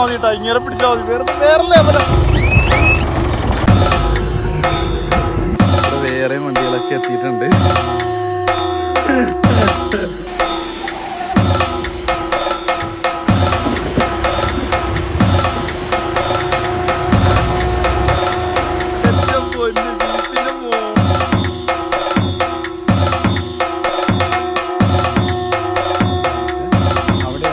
മതി കേട്ടോ ഇങ്ങനെ പിടിച്ചാൽ മതി വേറെ വേറെ ലെവല വേറെ വണ്ടികളൊക്കെ എത്തിയിട്ടുണ്ട് എന്റെ പൊന്ന് ജീപ്പിന്റെ മോ അവിടെ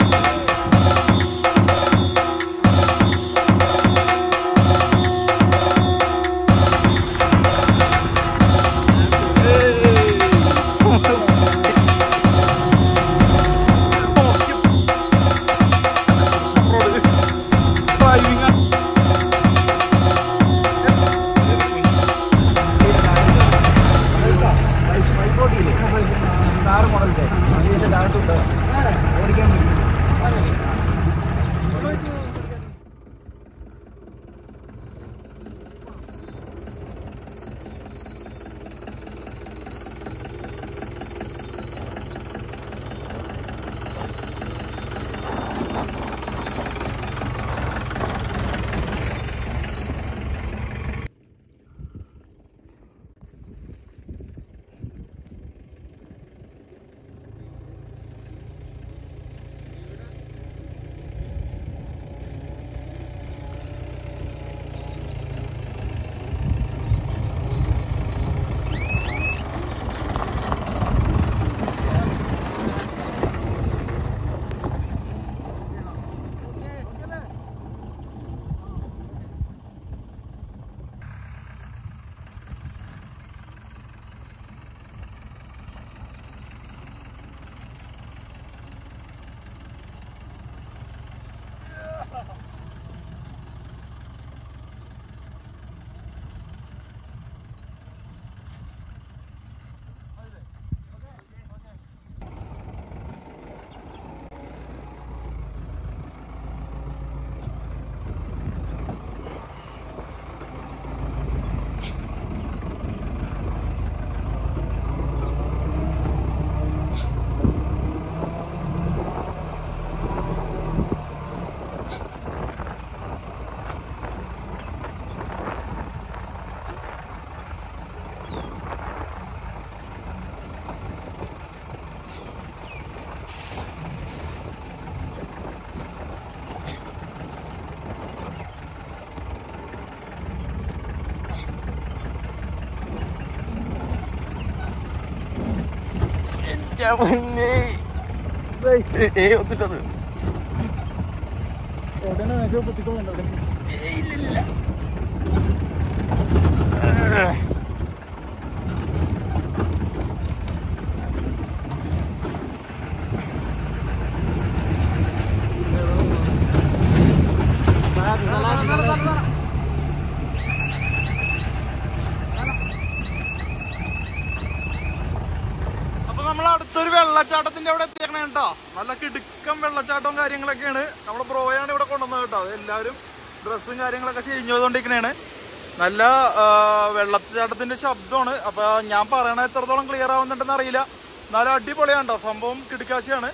ഡ്രൈവിംഗ് അപ്പൊ നമ്മൾ അടുത്തൊരു വെള്ളച്ചാട്ടത്തിന്റെ അവിടെ എത്തിയേക്കണേ കേട്ടോ നല്ല കിടുക്കം വെള്ളച്ചാട്ടവും കാര്യങ്ങളൊക്കെയാണ് നമ്മുടെ ബ്രോയാണ് ഇവിടെ കൊണ്ടുവന്നത് കേട്ടോ അത് എല്ലാവരും ഡ്രസ്സും കാര്യങ്ങളൊക്കെ ചേഞ്ച് ചെയ്തുകൊണ്ടിരിക്കണേണ് നല്ല ആ, വെള്ളച്ചാട്ടത്തിന്റെ ശബ്ദമാണ് അപ്പൊ ഞാൻ പറയണ എത്രത്തോളം ക്ലിയർ ആവുന്നുണ്ടെന്ന് അറിയില്ല എന്നാലും അടിപൊളിയാണ് കേട്ടോ സംഭവം കിടുക്കാച്ചിയാണ്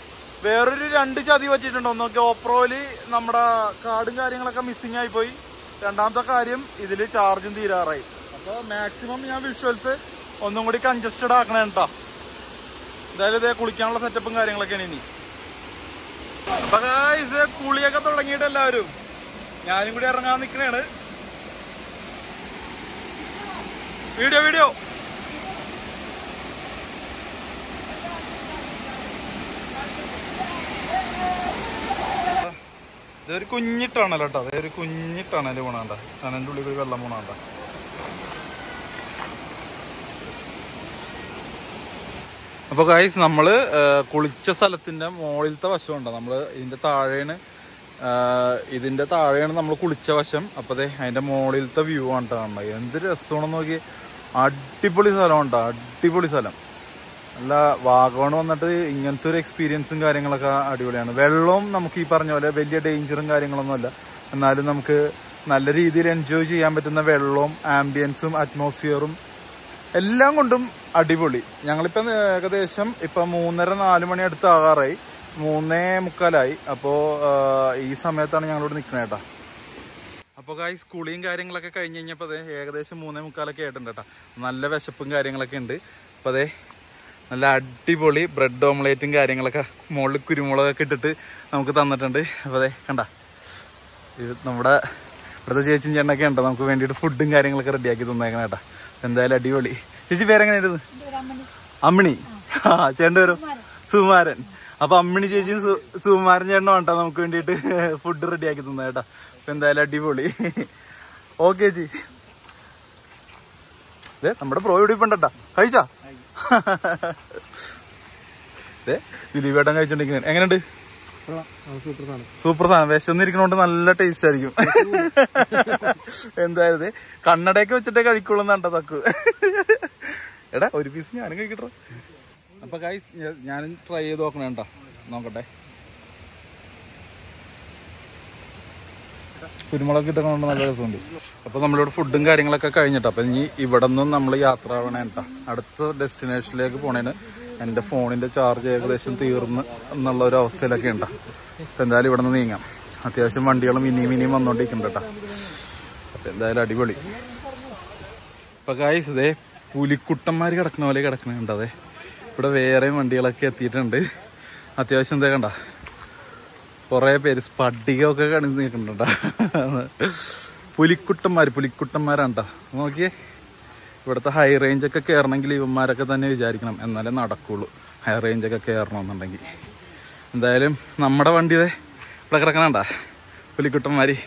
വേറൊരു രണ്ട് ചതി പറ്റിയിട്ടുണ്ട് ഒന്ന് ഗോപ്രോയില് നമ്മുടെ കാർഡും കാര്യങ്ങളൊക്കെ മിസ്സിങ് ആയി പോയി രണ്ടാമത്തെ കാര്യം ഇതിൽ ചാർജും തീരാറായി അപ്പൊ മാക്സിമം ഞാൻ വിഷ്വൽസ് ഒന്നും കൂടി കൺജസ്റ്റഡ് ആക്കണേ കേട്ടോ എന്തായാലും ഇതേ കുളിക്കാനുള്ള സെറ്റപ്പും കാര്യങ്ങളൊക്കെയാണ് ഇനി അപ്പൊ ഇത് കുളിയൊക്കെ തുടങ്ങിയിട്ട് എല്ലാവരും ഞാനും കൂടി ഇറങ്ങാൻ നിൽക്കണേണ് വീഡിയോ വീഡിയോ ഇതൊരു കുഞ്ഞിട്ടാണല്ലോ കേട്ടോ അതൊരു കുഞ്ഞിട്ടാണല്ലോ പോണാണ്ട ടണലിന്റെ ഉള്ളിൽ കൂടി വെള്ളം പോണാണ്ട അപ്പൊ ഗൈസ് നമ്മള് ആ, കുളിച്ച സ്ഥലത്തിന്റെ മുകളിലത്തെ വശമുണ്ടോ നമ്മള് ഇതിന്റെ താഴെയാണ് ആ, ഇതിന്റെ താഴെയാണ് നമ്മൾ കുളിച്ച വശം അപ്പൊ ദേ അതിന്റെ മുകളിലത്തെ വ്യൂ ആണ് ട്ടോ കാണുന്നത് എന്ത് രസമാണെന്ന് നോക്കി അടിപൊളി സ്ഥലം ഉണ്ടോ അടിപൊളി സ്ഥലം അല്ല വാഗമൺ വന്നിട്ട് ഇങ്ങനത്തെ ഒരു എക്സ്പീരിയൻസും കാര്യങ്ങളൊക്കെ അടിപൊളിയാണ് വെള്ളവും നമുക്ക് ഈ പറഞ്ഞ പോലെ വലിയ ഡേഞ്ചറും കാര്യങ്ങളൊന്നും അല്ല എന്നാലും നമുക്ക് നല്ല രീതിയിൽ എൻജോയ് ചെയ്യാൻ പറ്റുന്ന വെള്ളവും ആംബിയൻസും അറ്റ്മോസ്ഫിയറും എല്ലാം കൊണ്ടും അടിപൊളി ഞങ്ങളിപ്പം ഏകദേശം ഇപ്പൊ മൂന്നര നാല് മണി അടുത്ത് ആകാറായി മൂന്നേ മുക്കാലായി അപ്പോൾ ഈ സമയത്താണ് ഞങ്ങളിവിടെ നിൽക്കുന്നത് കേട്ടോ അപ്പോൾ കായ് സ്കൂളിയും കാര്യങ്ങളൊക്കെ കഴിഞ്ഞ് കഴിഞ്ഞപ്പോൾ അതെ ഏകദേശം മൂന്നേ മുക്കാലൊക്കെ ആയിട്ടുണ്ട് കേട്ടോ നല്ല വിശപ്പും കാര്യങ്ങളൊക്കെ ഉണ്ട് അപ്പോൾ അതെ നല്ല അടിപൊളി ബ്രെഡ് ഓംലേറ്റും കാര്യങ്ങളൊക്കെ മുകളിൽ കുരുമുളകൊക്കെ ഇട്ടിട്ട് നമുക്ക് തന്നിട്ടുണ്ട് അപ്പോൾ അതെ കണ്ട ഇത് നമ്മുടെ ഇവിടുത്തെ ചേച്ചിയും ചേട്ടനൊക്കെ ഉണ്ടോ നമുക്ക് വേണ്ടിയിട്ട് ഫുഡും കാര്യങ്ങളൊക്കെ റെഡിയാക്കി തന്നേക്കണം കേട്ടോ എന്തായാലും അടിപൊളി ചേച്ചി പേരെങ്ങനെയായിരുന്നു അമ്മിണി ആ ചേട്ടൻ്റെ പേരോ സുകുമാരൻ അപ്പൊ അമ്മിണി ചേച്ചിയും സു- സുകുമാരൻ ചേട്ടനും കേട്ടോ നമുക്ക് വേണ്ടിയിട്ട് ഫുഡ് റെഡിയാക്കി തന്ന കേട്ടോ അപ്പൊ എന്തായാലും അടിപൊളി ഓക്കെ ചേച്ചി ദേ നമ്മുടെ പ്രോ ഇവിടെ ഇപ്പൊ ഉണ്ടട്ടാ കഴിച്ചാ ദേ ദിലീപേട്ടൻ കഴിച്ചോണ്ടിരിക്കുന്നത് എങ്ങനെയുണ്ട് സൂപ്പർ സാധനം വിശന്നിരിക്കണോണ്ട് നല്ല ടേസ്റ്റ് ആയിരിക്കും എന്തായാലും ദേ കണ്ണടയൊക്കെ വെച്ചിട്ടേ കഴിക്കുള്ളൂന്നാണ്ട തക്കു എടാ ഒരു പീസ് ഞാനും കഴിക്കട്ടോ അപ്പൊ ഗൈസ് ഞാനും ട്രൈ ചെയ്ത് നോക്കണേ കേട്ടോ നോക്കട്ടെ കുരുമുളക് ഇട്ടുകൊണ്ട് നല്ല രസമുണ്ട് അപ്പൊ നമ്മളിവിടെ ഫുഡും കാര്യങ്ങളൊക്കെ കഴിഞ്ഞിട്ടോ അപ്പൊ ഇനി ഇവിടെ നിന്നും നമ്മൾ യാത്ര ആവണേ കേട്ടോ അടുത്ത ഡെസ്റ്റിനേഷനിലേക്ക് പോണേന് എന്റെ ഫോണിന്റെ ചാർജ് ഏകദേശം തീർന്ന് എന്നുള്ള ഒരു അവസ്ഥയിലൊക്കെ ഉണ്ടോ അപ്പൊ എന്തായാലും ഇവിടെ നിന്ന് നീങ്ങാം അത്യാവശ്യം വണ്ടികളും ഇനിയും ഇനിയും വന്നോണ്ടിരിക്കുന്നുണ്ട് കേട്ടോ അപ്പൊ എന്തായാലും അടിപൊളി ഇപ്പൊ ഗായ്സ് ഇതേ പുലിക്കുട്ടന്മാർ കിടക്കുന്ന പോലെ കിടക്കുന്നുണ്ട് അതെ ഇവിടെ വേറെയും വണ്ടികളൊക്കെ എത്തിയിട്ടുണ്ട് അത്യാവശ്യം എന്താ കണ്ട കുറേ പേര് സ്പട്ടികമൊക്കെ കണി നിൽക്കുന്നുണ്ട പുലിക്കുട്ടന്മാർ പുലിക്കുട്ടന്മാരാണ്ടാ നോക്കിയേ ഇവിടുത്തെ ഹൈ റേഞ്ച് ഒക്കെ കയറണമെങ്കിൽ ഇവന്മാരൊക്കെ തന്നെ വിചാരിക്കണം എന്നാലേ നടക്കുള്ളൂ ഹൈ റേഞ്ച് ഒക്കെ കയറണമെന്നുണ്ടെങ്കിൽ എന്തായാലും നമ്മുടെ വണ്ടി ദേ ഇവിടെ കിടക്കണണ്ട പുലിക്കുട്ടന്മാര്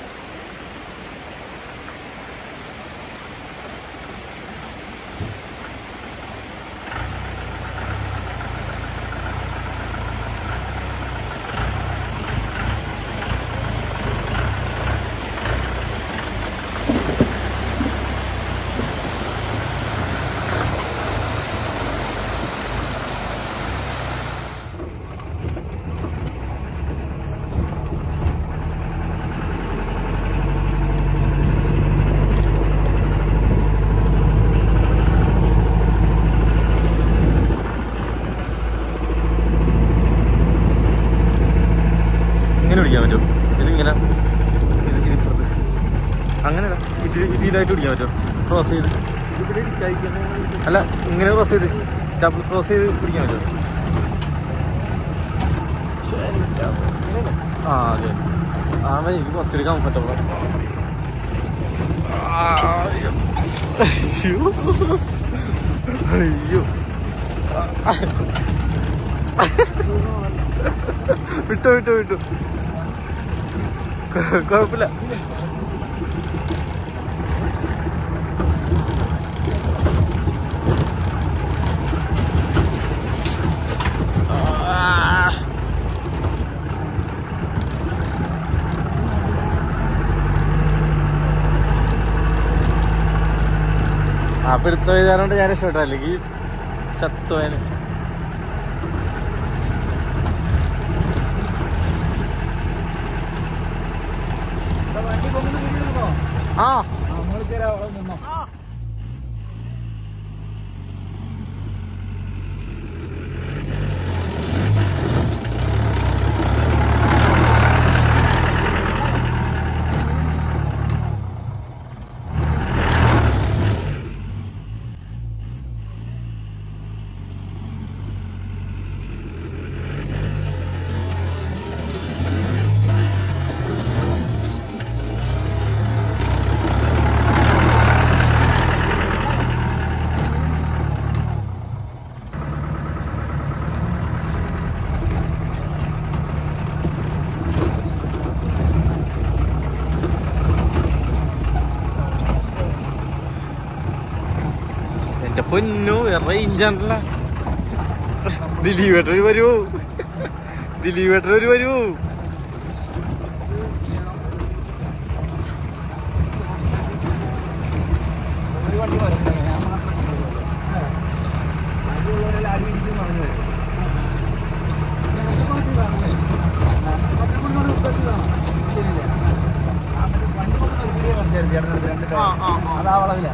ഇങ്ങനെ പിടിക്കാൻ പറ്റും ഇതിങ്ങനെ ഇത് ഇത് ഇപ്പുറത്ത് അങ്ങനെ ഇത് ഇതിലായിട്ട് പിടിക്കാൻ പറ്റും ക്രോസ് ചെയ്ത് അല്ല ഇങ്ങനെ ക്രോസ് ചെയ്ത് ഡബിൾ ക്രോസ് ചെയ്ത് പിടിക്കാൻ പറ്റും ആ അതെ ആ മതി എനിക്ക് കുറച്ചുകൂടി കംഫർട്ടബിൾ അയ്യോ വിട്ടോ വിട്ടോ വിട്ടോ കൊ- കുഴപ്പമില്ല ആ പിടുത്തം എഴുതാറുണ്ട് ഞാൻ രക്ഷപ്പെട്ട അല്ലെങ്കിൽ ചത്തോയന് ആ എന്റെ പൊന്നു റേഞ്ചാണല്ല ദിലീപ് ഏട്ടൻ വരൂ ദിലീപ് ഏട്ടൻ ഒരു വരൂ ആ ആ ആ അതാ വളവില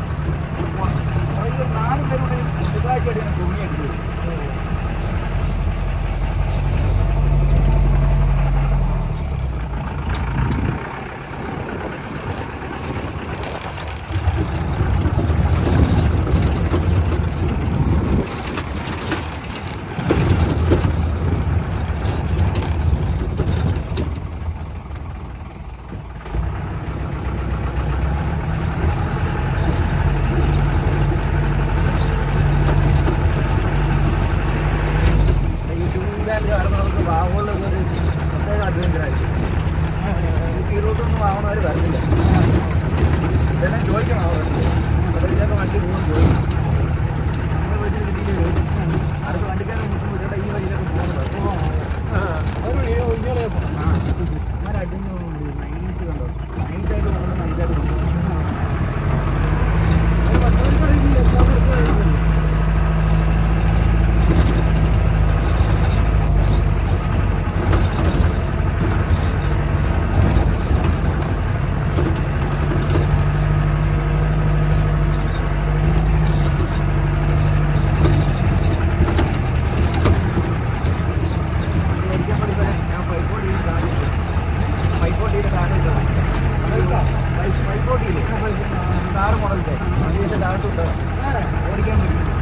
പോണവർ വരുന്നില്ല ഇതെല്ലാം ചോദിക്കണം അവരോട് ഇതൊക്കെ വണ്ടി പോകും ചോദിക്കണം നമ്മൾ വീട്ടിൽ കിട്ടിയിട്ട് ചോദിക്കും അടുത്ത വണ്ടിക്കാരൻ നിൽക്കുമ്പോൾ ചേട്ടാ ഈ വഴിയിലൊക്കെ പോകുന്നത് അടിഞ്ഞു നൈസ് കണ്ടോ നൈസായിട്ട് നമ്മൾ നൈസായിട്ട് കൊണ്ടുപോകും ഞാൻ പൈപ്പോട്ടിയിൽ കാണിച്ചു പൈപ്പോട്ടിയിൽ കാണിച്ചു പൈപ്പോട്ടിയില്ലേ കാറ് മുടങ്ങിട്ടെ അതിന്റെ താഴത്തുണ്ട് ഓടിക്കാൻ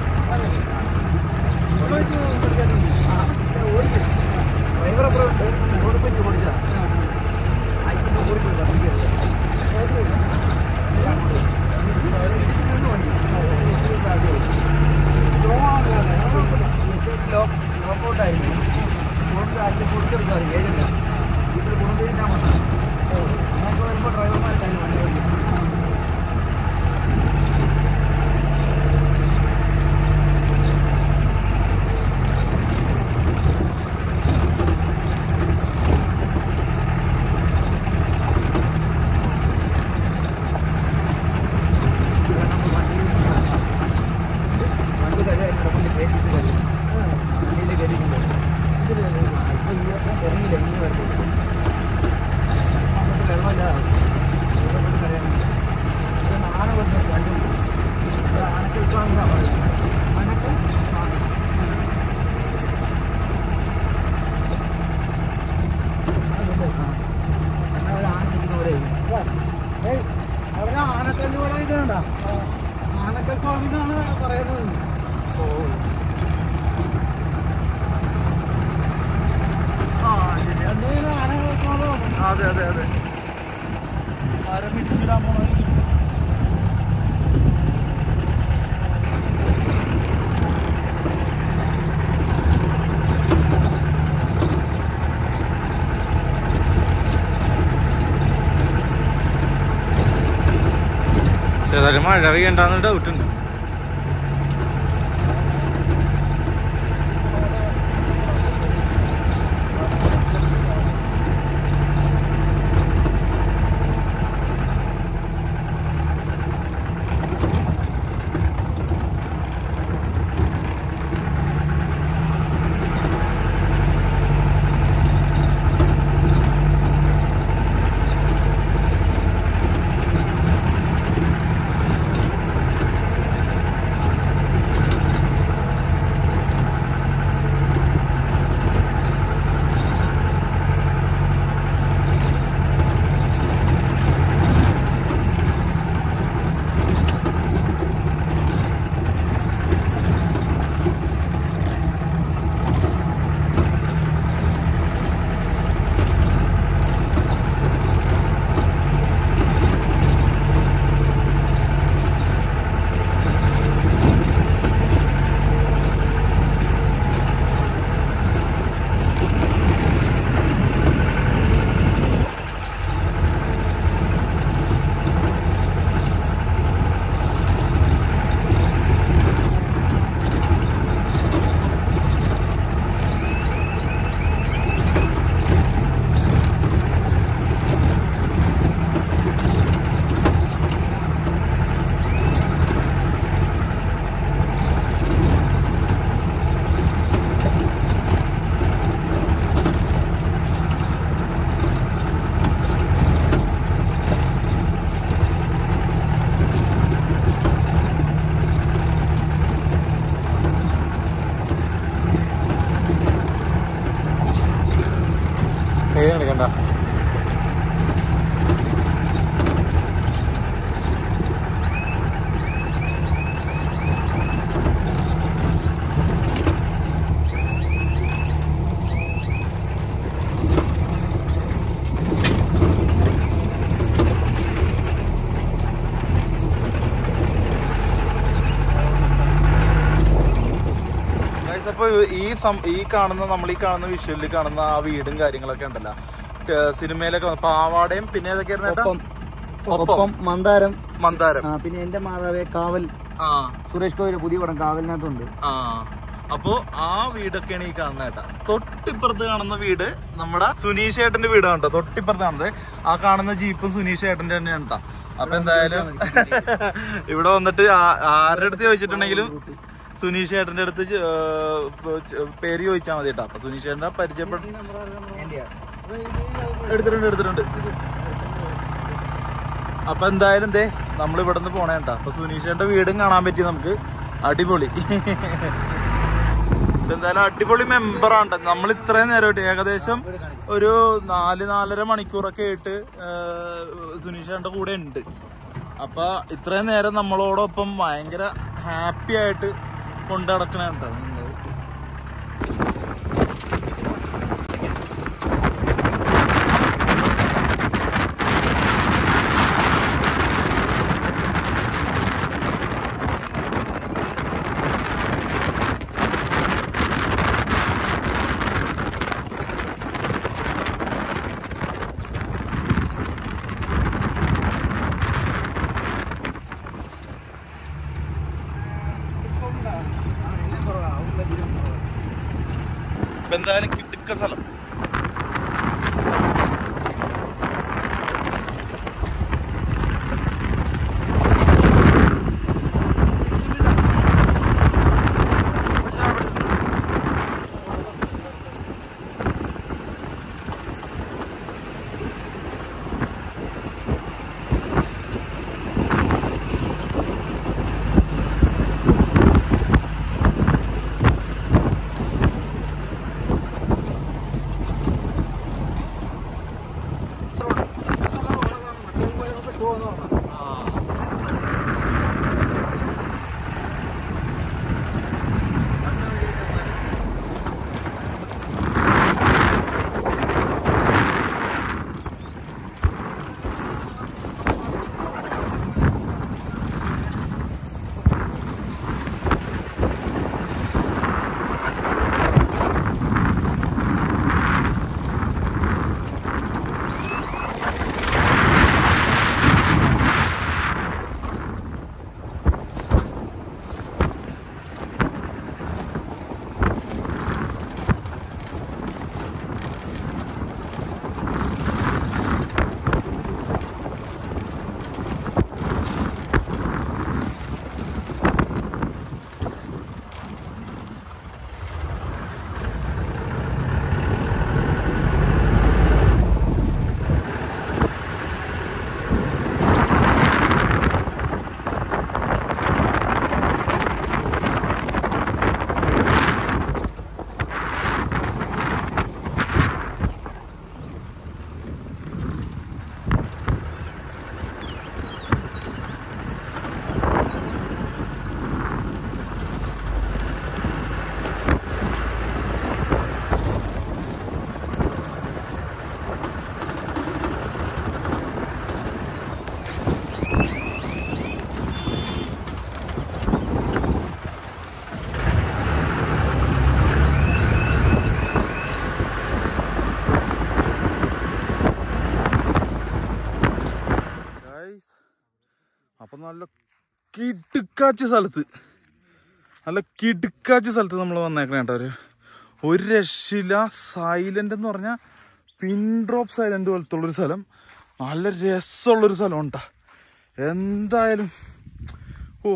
ഓടിക്കും ഡ്രൈവർ അപ്പുറം ഉണ്ട് ഓടിപ്പിച്ച് ഓടിച്ചാ അയക്കുമ്പോൾ ഓടിക്കും ലോക്കൗട്ടായിരുന്നു ഗുണം അതിൽ കൊടുത്തെടുക്കാറ് ഏഴില്ല ഇതിൽ ഗുണം തിരിച്ചാൽ മതി നമുക്ക് വരുമ്പോൾ ഡ്രൈവർമാർക്ക് അതിന് വണ്ടി വണ്ടി വണ്ടി കഴിയാൻ കൊണ്ട് കയറ്റിട്ട് കഴിയും വണ്ടിയിൽ കയറ്റിട്ടുണ്ട് ഇപ്പൊ ഈ വർഷം ഇറങ്ങിയില്ല ഇങ്ങനെ വരുന്നത് വെള്ളമില്ല ആന വരുന്ന വണ്ടി ആനക്ക് വിശ്വാസം ആനക്ക് അവിടെ ആനക്കല്ല് പോലെ ഇതുണ്ട ആനക്കൽ സ്വാമി എന്നാണ് പറയുന്നത് ഓ ആ ശരി എന്തെങ്കിലും ആനകൾ സ്വാമി അതെ അതെ അതെ ആരെ പിടിച്ചിടാൻ പോണ ചെറുതായിട്ട് മഴ പെയ്യണ്ടെന്ന് ഡൗട്ട് ഉണ്ട് കൈ എടുക്കണ്ട ഗൈസ് അപ്പോൾ ഈ സം ഈ കാണുന്ന നമ്മൾ ഈ കാണുന്ന വിഷ്വലിൽ കാണുന്ന ആ വീടും കാര്യങ്ങളൊക്കെ ഉണ്ടല്ലോ ഏ, സിനിമയിലൊക്കെ വന്ന പാവാടയും പിന്നെ ഏതൊക്കെയായിരുന്നു ഏട്ടാ ഒപ്പം ഒപ്പം ഒപ്പം മന്ദാരം മന്ദാരം ആ, പിന്നെ എന്റെ മാതാവേ കാവൽ ആ സുരേഷ് ഗോപിയുടെ പുതിയ പടം കാവലിനകത്തുണ്ട് ആ അപ്പോ ആ വീടൊക്കെയാണ് ഈ കാണുന്നത് കേട്ടാ തൊട്ടിപ്പുറത്ത് കാണുന്ന വീട് നമ്മുടെ സുനീഷ് ഏട്ടന്റെ വീടാണ് കേട്ടോ തൊട്ടിപ്പുറത്ത് കാണുന്നത് ആ കാണുന്ന ജീപ്പും സുനീഷ് ഏട്ടന്റെ തന്നെയാണ് കേട്ടോ അപ്പൊ എന്തായാലും ഇവിടെ വന്നിട്ട് ആ- ആരുടെ അടുത്ത് ചോദിച്ചിട്ടുണ്ടെങ്കിലും സുനീഷ് ഏട്ടന്റെ അടുത്ത് ചെ- ഏർ പ- ചെ- പേര് ചോദിച്ചാൽ മതി കേട്ടോ അപ്പൊ സുനീഷ് ഏട്ടനെ പരിചയപ്പെട്ട എടുത്തിട്ടുണ്ട് എടുത്തിട്ടുണ്ട് അപ്പൊ എന്തായാലും ദേ നമ്മൾ ഇവിടെ നിന്ന് പോണേ കേട്ടോ അപ്പൊ സുനീഷേന്റെ വീടും കാണാൻ പറ്റി നമുക്ക് അടിപൊളി ഇതെന്തായാലും അടിപൊളി മെമ്പറാണ് നമ്മൾ ഇത്രയും നേരമായിട്ട് ഏകദേശം ഒരു നാല് നാലര മണിക്കൂറൊക്കെ ആയിട്ട് സുനീഷേന്റെ കൂടെ ഉണ്ട് അപ്പൊ ഇത്രയും നേരം നമ്മളോടൊപ്പം ഭയങ്കര ഹാപ്പി ആയിട്ട് കൊണ്ടു നടക്കണ കേട്ടോ നിങ്ങള്. ഇപ്പൊ എന്തായാലും കിടുക്ക സ്ഥലം അപ്പൊ നല്ല കിടുക്കാച്ച സ്ഥലത്ത് നല്ല കിടുക്കാച്ച സ്ഥലത്ത് നമ്മൾ വന്നേക്കണേ കേട്ടോ ഒരു ഒരു രക്ഷയില്ല സൈലന്റ് എന്ന് പറഞ്ഞാൽ പിൻ ഡ്രോപ്പ് സൈലന്റ് പോലത്തെ ഉള്ളൊരു സ്ഥലം നല്ല രസമുള്ളൊരു സ്ഥലം ഉണ്ടാ എന്തായാലും ഓ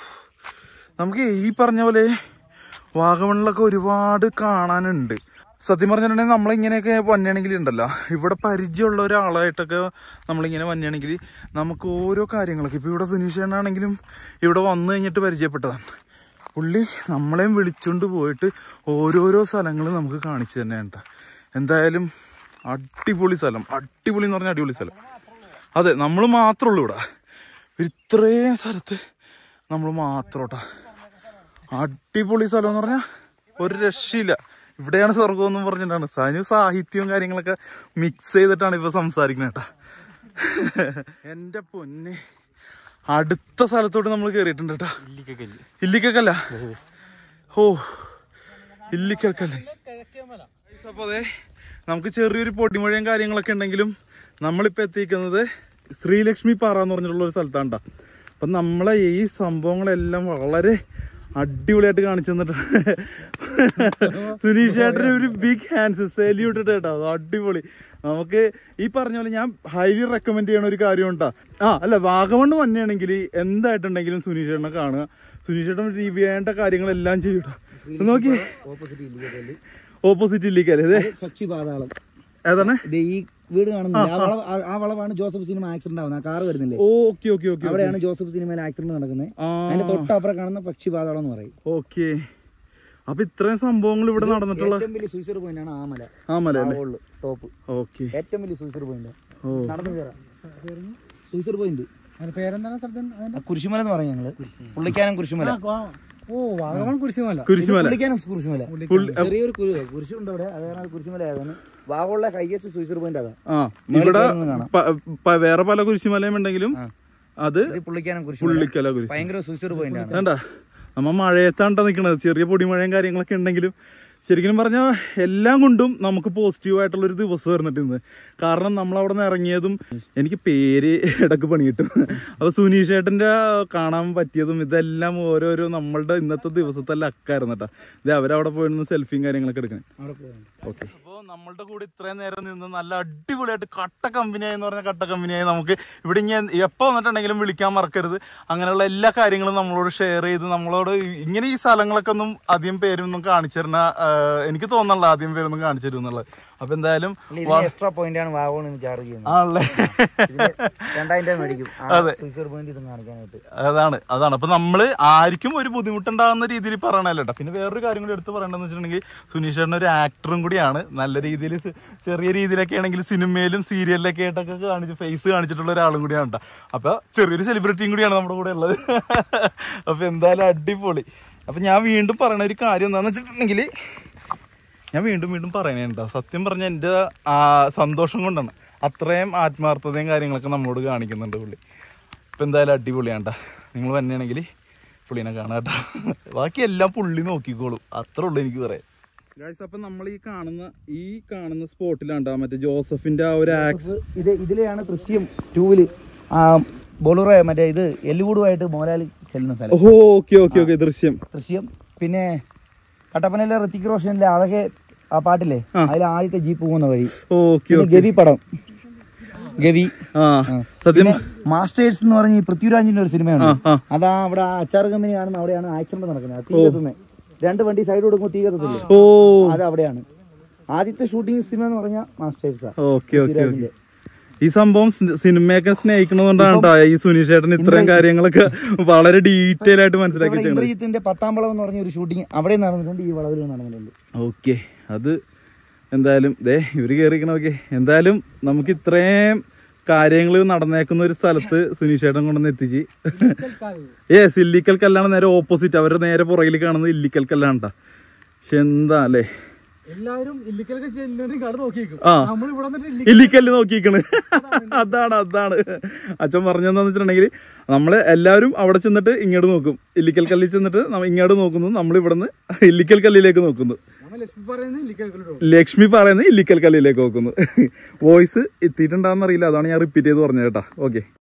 നമുക്ക് ഈ പറഞ്ഞ പോലെ വാഗമണിലൊക്കെ ഒരുപാട് കാണാനുണ്ട് സത്യം പറഞ്ഞിട്ടുണ്ടെങ്കിൽ നമ്മളിങ്ങനെയൊക്കെ വന്നെയാണെങ്കിൽ ഉണ്ടല്ലോ ഇവിടെ പരിചയമുള്ള ഒരാളായിട്ടൊക്കെ നമ്മളിങ്ങനെ വന്നെയാണെങ്കിൽ നമുക്ക് ഓരോ കാര്യങ്ങളൊക്കെ ഇപ്പോൾ ഇവിടെ സുനീഷേണാണെങ്കിലും ഇവിടെ വന്നു കഴിഞ്ഞിട്ട് പരിചയപ്പെട്ടതാണ് പുള്ളി നമ്മളെയും വിളിച്ചുകൊണ്ട് പോയിട്ട് ഓരോരോ സ്ഥലങ്ങൾ നമുക്ക് കാണിച്ചു തന്നെ കേട്ടോ എന്തായാലും അടിപൊളി സ്ഥലം അടിപൊളി എന്ന് പറഞ്ഞാൽ അടിപൊളി സ്ഥലം അതെ നമ്മൾ മാത്രമേ ഉള്ളൂ ഇവിടെ ഇത്രയും സ്ഥലത്ത് നമ്മൾ മാത്രം കേട്ടോ അടിപൊളി സ്ഥലം എന്ന് പറഞ്ഞാൽ ഒരു രക്ഷയില്ല ഇവിടെയാണ് സ്വർഗം എന്നും പറഞ്ഞിട്ടാണ് സനു സാഹിത്യവും കാര്യങ്ങളൊക്കെ മിക്സ് ചെയ്തിട്ടാണ് ഇപ്പൊ സംസാരിക്കുന്നത് കേട്ടാ എന്റെ പൊന്നെ അടുത്ത സ്ഥലത്തോട്ട് നമ്മൾ കേറിയിട്ടുണ്ട് കേട്ടാ ഇല്ലിക്കല്ല ഓ ഇല്ലിക്കൽക്കല്ലേ അപ്പൊ അതെ നമുക്ക് ചെറിയൊരു പൊടിമഴയും കാര്യങ്ങളൊക്കെ ഉണ്ടെങ്കിലും നമ്മളിപ്പോൾ എത്തിക്കുന്നത് ശ്രീലക്ഷ്മി പാറ എന്ന് പറഞ്ഞിട്ടുള്ള ഒരു സ്ഥലത്താണ് ട്ടോ. അപ്പം നമ്മളെ ഈ സംഭവങ്ങളെല്ലാം വളരെ അടിപൊളിയായിട്ട് കാണിച്ചു തന്നിട്ട് സുനീഷ് ചേട്ടന് ഒരു ബിഗ് ഹാൻഡ്സ് സല്യൂട്ട് കേട്ടോ അത് അടിപൊളി നമുക്ക് ഈ പറഞ്ഞ പോലെ ഞാൻ ഹൈലി റെക്കമെൻഡ് ചെയ്യണ ഒരു കാര്യം ഉണ്ടാ ആ അല്ല വാഗമണ്ണ് തന്നെയാണെങ്കിൽ എന്തായിട്ടുണ്ടെങ്കിലും സുനീഷ് ചേട്ടനെ കാണുക സുനീഷ് ചേട്ടൻ റിവ്യൂ ചെയ്യേണ്ട കാര്യങ്ങളെല്ലാം ചെയ്യൂട്ടോ നോക്കി ഓപ്പോസിറ്റ് ഇല്ലിക്കല് ഓപ്പോസിറ്റ് ഇല്ലിക്കല്ലേ ഇത് പക്ഷി പാതാളം ഏതാണ് ഇത് ഈ വീട് കാണുന്നില്ല ആ വളവ് ആ- ആ വളവാണ് ജോസഫ് സിനിമ ആക്സിഡന്റ് ആവുന്നത് ആ കാറ് വരുന്നില്ലേ ഓക്കെ ഓക്കെ ഓക്കെ അവിടെയാണ് ജോസഫ് സിനിമയിൽ ആക്സിഡന്റ് നടക്കുന്നത് ആ അതിന്റെ തൊട്ടപ്പുറം കാണുന്ന പക്ഷി പാതാളം എന്ന് പറയും ഓക്കെ അപ്പൊ ഇത്രയും സംഭവങ്ങൾ ഇവിടെ നടന്നിട്ടുള്ള ഏറ്റവും വലിയ സൂയിസൈഡ് പോയിന്റ് ആണ് ആമല ആ മല അല്ലേ ടോപ്പ് ഓക്കെ ഏറ്റവും വലിയ സൂയിസൈഡ് പോയിന്റ് ഓ നടന്നു കയറാം സൂയിസൈഡ് പോയിന്റ് പേരെന്താണ് സ്ഥലത്തിന് അതിന്റെ കുരിശുമല എന്ന് പറയും ഞങ്ങള് പുള്ളിക്കാനം കുരിശുമല ഓ വാഗമൺ കുരിശുമല കുരിശുമല പുള്ളിക്കാനം കുരിശുമല പുള്ളി ചെറിയൊരു കുരു- കുരിശുണ്ട് അവിടെ അത് കാരണം അത് കുരിശുമല ആയതാണ് വാഗമുള്ള ഹൈയസ്റ്റ് സൂയിസൈഡ് പോയിന്റ് അതാ ആ മേളിൽ ഇവിടെ കയറുന്നത് കാണാം. പ- പ- വേറെ പല കുരിശുമലയും ഉണ്ടെങ്കിലും ആ. അത് ഇത് പുള്ളിക്കാനം കുരിശുമല പുള്ളിക്കല കുരിശ് ഭയങ്കര സൂയിസൈഡ് പോയിന്റ് ആണ് വേണ്ട നമ്മ മഴയത്താണ്ട നിക്കണത് ചെറിയ പൊടിമഴയും കാര്യങ്ങളൊക്കെ ഉണ്ടെങ്കിലും ശരിക്കും പറഞ്ഞാൽ എല്ലാം കൊണ്ടും നമുക്ക് പോസിറ്റീവ് ആയിട്ടുള്ള ഒരു ദിവസം വരുന്നുണ്ട് ഇന്ന് കാരണം നമ്മൾ അവിടെ നിന്ന് ഇറങ്ങിയതും എനിക്ക് പേര് ഇടക്ക് പണി കിട്ടും അപ്പൊ സുനീഷ് ഏട്ടന്റെ കാണാൻ പറ്റിയതും ഇതെല്ലാം ഓരോരോ നമ്മളുടെ ഇന്നത്തെ ദിവസത്തെ ലക്കായിരുന്നു കേട്ടോ ഇത് അവരവിടെ പോയിരുന്നു സെൽഫിയും കാര്യങ്ങളൊക്കെ എടുക്കണേ അവിടെ പോയാണ് ഓക്കെ അപ്പോൾ നമ്മളുടെ കൂടെ ഇത്രയും നേരം നിന്ന് നല്ല അടിപൊളിയായിട്ട് കട്ട കമ്പനിയായി എന്ന് പറഞ്ഞ കട്ട കമ്പനിയായി നമുക്ക് ഇവിടെ ഇങ്ങനെ എപ്പോൾ വന്നിട്ടുണ്ടെങ്കിലും വിളിക്കാൻ മറക്കരുത് അങ്ങനെയുള്ള എല്ലാ കാര്യങ്ങളും നമ്മളോട് ഷെയർ ചെയ്ത് നമ്മളോട് ഇങ്ങനെ ഈ സ്ഥലങ്ങളൊക്കെ ഒന്നും അധികം പേരൊന്നും കാണിച്ചു തരുന്ന ആ, എനിക്ക് തോന്നണില്ല ആദ്യം പേരൊന്നും കാണിച്ചു തരും എന്നുള്ളത് അപ്പൊ എന്തായാലും എക്സ്ട്രാ പോയിന്റ് ആണ് വാഗോണ് ചാർജ് ചെയ്യുന്നത് ആണല്ലേ ഇതില് രണ്ടായിരം രൂപ മേടിക്കും സൂയിസൈഡ് പോയിന്റ് ഇത് കാണിക്കാനായിട്ട് അതാണ് അതാണ് അപ്പൊ നമ്മള് ആർക്കും ഒരു ബുദ്ധിമുട്ടുണ്ടാകുന്ന രീതിയിൽ പറയണല്ലോ കേട്ടോ പിന്നെ വേറൊരു കാര്യം കൂടി എടുത്ത് പറയണമെന്ന് വെച്ചിട്ടുണ്ടെങ്കിൽ സുനീഷ് ചേട്ടൻ ഒരു ആക്ടറും കൂടിയാണ് നല്ല രീതിയിൽ ചെറിയ രീതിയിലൊക്കെ ആണെങ്കിൽ സിനിമയിലും സീരിയലിലൊക്കെ ആയിട്ടൊക്കെ കാണിച്ച് ഫേസ് കാണിച്ചിട്ടുള്ള ഒരാളും കൂടിയാണ് കേട്ടോ അപ്പൊ ചെറിയൊരു സെലിബ്രിറ്റിയും കൂടിയാണ് നമ്മുടെ കൂടെ ഉള്ളത് അപ്പൊ എന്തായാലും അടിപൊളി അപ്പൊ ഞാൻ വീണ്ടും പറയണ ഒരു കാര്യം എന്താന്ന് വെച്ചിട്ടുണ്ടെങ്കിൽ ഞാൻ വീണ്ടും വീണ്ടും പറയണേണ്ട സത്യം പറഞ്ഞ എൻ്റെ ആ സന്തോഷം കൊണ്ടാണ് അത്രയും ആത്മാർത്ഥതയും കാര്യങ്ങളൊക്കെ നമ്മളോട് കാണിക്കുന്നുണ്ട് പുള്ളി ഇപ്പം എന്തായാലും അടിപൊളിയാണ്ട നിങ്ങൾ തന്നെയാണെങ്കിൽ പുള്ളിനെ കാണാട്ടോ ബാക്കി എല്ലാം പുള്ളി നോക്കിക്കോളും അത്രേ ഉള്ളൂ എനിക്ക് പറയാം ഗായ്സ് അപ്പം നമ്മൾ ഈ കാണുന്ന ഈ കാണുന്ന സ്പോട്ടിലാണ്ടാ മറ്റേ ജോസഫിന്റെ ആ ഒരു ആക്സ് ഇത് ഇതിലെയാണ് ദൃശ്യം ടൂവില് ആ ബോളുറ മറ്റേ ഇത് എല്ലുകൂടുമായിട്ട് മോഹൻലാൽ ചെല്ലുന്ന സ്ഥലം ഓ ഓക്കെ ഓക്കെ ഓക്കെ ദൃശ്യം ദൃശ്യം പിന്നെ കട്ടപ്പനയിലെ ഋത്തിക് റോഷനിലെ അഴകെ ആ പാട്ടില്ലേ അതിൽ ആദ്യത്തെ ജീപ്പ് പോകുന്ന വഴി ഓക്കെ പിന്നെ ഓക്കെ ഗവി പടം ഗവി ആ ആ. സത്യം പിന്നെ മാസ്റ്റേഴ്സ് എന്ന് പറഞ്ഞ ഈ പൃഥ്വിരാജിന്റെ ഒരു സിനിമയുണ്ട് ആ, ആ. അതാ അവിടെ ആ അച്ചാർ കമ്പനി കാണുന്ന അവിടെയാണ് ആക്സിഡന്റ് നടക്കുന്നത് തീ കത്തുന്നത് രണ്ട് വണ്ടി സൈഡ് കൊടുക്കുമ്പോൾ തീ കത്തത്തില്ലേ ഓ അത് അവിടെയാണ് ആദ്യത്തെ ഷൂട്ടിംഗ് സിനിമ എന്ന് പറഞ്ഞാൽ മാസ്റ്റേഴ്സാ ഓക്കെ ഓക്കെ ഓക്കെ ഈ സംഭവം സി- സിനിമയൊക്കെ സ്നേഹിക്കുന്നതുകൊണ്ടാണ് ട്ടോ ഈ സുനീഷ് ചേട്ടൻ ഇത്രയും കാര്യങ്ങളൊക്കെ വളരെ ഡീറ്റെയിൽ ആയിട്ട് മനസ്സിലാക്കി ചെയ്യണത് ഇന്ദ്രജിത്തിന്റെ പത്താം വളം എന്ന് പറഞ്ഞ ഒരു ഷൂട്ടിംഗ് അവിടെ നടന്നിട്ടുണ്ട് ഈ വളവിൽ നടന്നിട്ടുണ്ട് ഓക്കെ അത് എന്തായാലും ദേ ഇവര് കയറിക്കണോക്കെ എന്തായാലും നമുക്ക് ഇത്രയും കാര്യങ്ങൾ നടന്നേക്കുന്ന ഒരു സ്ഥലത്ത് സുനീഷ് ചേട്ടൻ കൊണ്ടുവന്ന് എത്തിച്ച് ഏസ് ഇല്ലിക്കൽ കല്ലാണ് നേരെ ഓപ്പോസിറ്റ് അവരുടെ നേരെ പുറകിൽ കാണുന്നത് ഇല്ലിക്കൽ കല്ലാണ് ട്ടാ. പക്ഷെ എന്താ അല്ലേ എല്ലാവരും ഇല്ലിക്കലൊക്കെ ചെല്ലുന്നവരും കട നോക്കിയേക്കും ആ നമ്മൾ ഇവിടെ വന്നിട്ട് ഇല്ലി- ഇല്ലിക്കല്ല് നോക്കിക്കണ് അതാണ് അതാണ് അച്ഛൻ പറഞ്ഞതെന്ന് വെച്ചിട്ടുണ്ടെങ്കിൽ നമ്മള് എല്ലാവരും അവിടെ ചെന്നിട്ട് ഇങ്ങോട്ട് നോക്കും ഇല്ലിക്കൽ കല്ലിൽ ചെന്നിട്ട് നമ്മ ഇങ്ങോട്ട് നോക്കുന്നു നമ്മൾ ഇവിടുന്ന് ഇല്ലിക്കൽ കല്ലിലേക്ക് നോക്കുന്നു നമ്മ ലക്ഷ്മി പറയുന്നത് ഇല്ലിക്കലോ ലക്ഷ്മി പറയുന്നത് ഇല്ലിക്കൽ കല്ലിലേക്ക് നോക്കുന്നു വോയിസ് എത്തിയിട്ടുണ്ടാന്ന് അറിയില്ല അതാണ് ഞാൻ റിപ്പീറ്റ് ചെയ്ത് പറഞ്ഞത് കേട്ടാ ഓക്കെ